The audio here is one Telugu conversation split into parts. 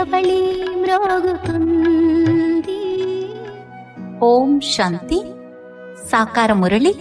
మురళి మ్రోగుతుంది ఓం శాంతి సాకార మురళి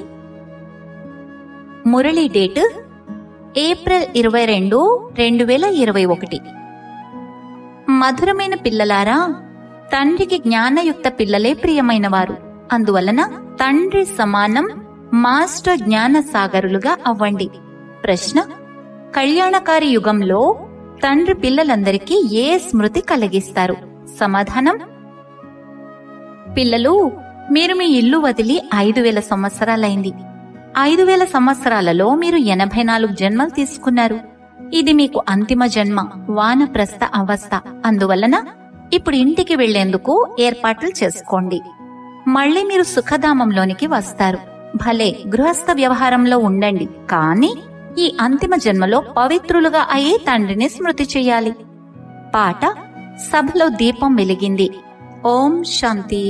మురళి డేట్ ఏప్రిల్ ఇరవై రెండు రెండు వేల ఇరవై ఒకటి మధురమైన పిల్లలారా తండ్రికి జ్ఞానయుక్త పిల్లలే ప్రియమైన వారు అందువలన తండ్రి సమానం మాస్టర్ జ్ఞాన సాగరులుగా అవ్వండి ప్రశ్న కళ్యాణకారి యుగంలో తండ్రి పిల్లలందరికీ ఏ స్మృతి కలిగిస్తారు సమాధానం పిల్లలు మీరు మీ ఇల్లు వదిలి ఐదు వేల సంవత్సరాలైంది ఐదు వేల సంవత్సరాలలో మీరు ఎనభై నాలుగు జన్మలు తీసుకున్నారు ఇది మీకు అంతిమ జన్మ వానప్రస్థ అవస్థ అందువలన ఇప్పుడు ఇంటికి వెళ్లేందుకు ఏర్పాట్లు చేసుకోండి మళ్ళీ మీరు సుఖధామంలోనికి వస్తారు భలే గృహస్థ వ్యవహారంలో ఉండండి కానీ ఈ అంతిమ జన్మలో పవిత్రులుగా అయ్యే తండ్రిని స్మృతి చెయ్యాలి పాట సభలో దీపం వెలిగింది ఓం శాంతి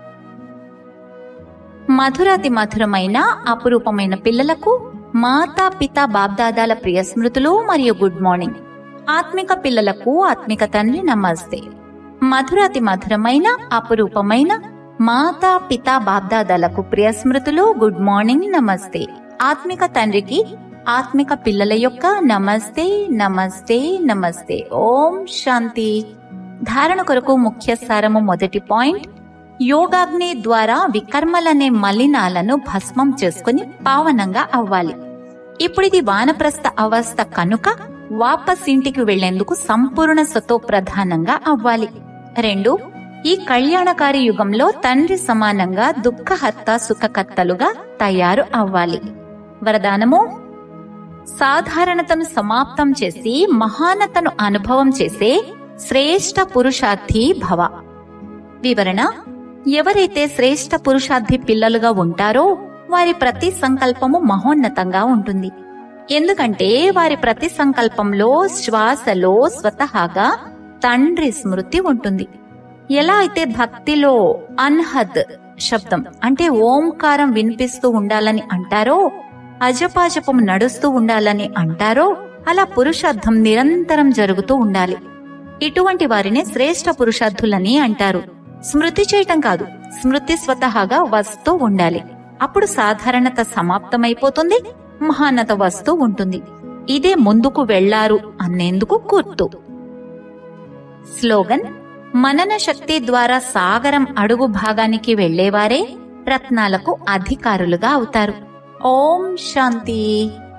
మధురాతి మధురమైన అపురూపమైన పిల్లలకు మాతా పిత బాబ్దాదాల ప్రియ స్మృతులు మరియు గుడ్ మార్నింగ్ ఆత్మిక పిల్లలకు ఆత్మిక తండ్రి నమస్తే మధురాతి మధురమైన అపురూపమైన మాతా పిత బాబ్దాదాలకు ప్రియ స్మృతులు గుడ్ మార్నింగ్ నమస్తే ఆత్మిక తండ్రికి ఆత్మిక పిల్లల యొక్క నమస్తే నమస్తే నమస్తే ఓం శాంతి ధారణ కొరకు ముఖ్య సారము మొదటి పాయింట్ యోగాగ్ని ద్వారా వికర్మలనే మలినాలను భస్మం చేసుకుని పావనంగా అవ్వాలి ఇప్పుడిది వానప్రస్థ అవస్థ కనుక వాపస్ ఇంటికి వెళ్లేందుకు సంపూర్ణ సతో ప్రధానంగా అవ్వాలి రెండు ఈ కళ్యాణకారి యుగంలో తండ్రి సమానంగా దుఃఖహత్త సుఖకర్తలుగా తయారు అవ్వాలి వరదానము సాధారణతను సమాప్తం చేసి మహానతను అనుభవం చేసే శ్రేష్ఠ పురుషార్థి భవ వివరణ ఎవరైతే శ్రేష్ఠ పురుషార్థి పిల్లలుగా ఉంటారో వారి ప్రతి సంకల్పము మహోన్నతంగా ఉంటుంది ఎందుకంటే వారి ప్రతి సంకల్పంలో శ్వాసలో స్వతహాగా తండ్రి స్మృతి ఉంటుంది ఎలా అయితే భక్తిలో అన్హద్ శబ్దం అంటే ఓంకారం వినిపిస్తూ ఉండాలని అంటారో అజపాజపం నడుస్తూ ఉండాలని అంటారో అలా పురుషార్థం నిరంతరం జరుగుతూ ఉండాలి ఇటువంటి వారిని శ్రేష్ఠ పురుషార్థులని అంటారు స్మృతి చేయటం కాదు స్మృతి స్వతహాగా వస్తూ ఉండాలి అప్పుడు సాధారణత సమాప్తమైపోతుంది మహానత వస్తూ ఉంటుంది ఇదే ముందుకు వెళ్లారు అన్నేందుకు గుర్తు స్లోగన్ మనన శక్తి ద్వారా సాగరం అడుగు భాగానికి వెళ్లేవారే రత్నాలకు అధికారులుగా అవుతారు ఓం శాంతి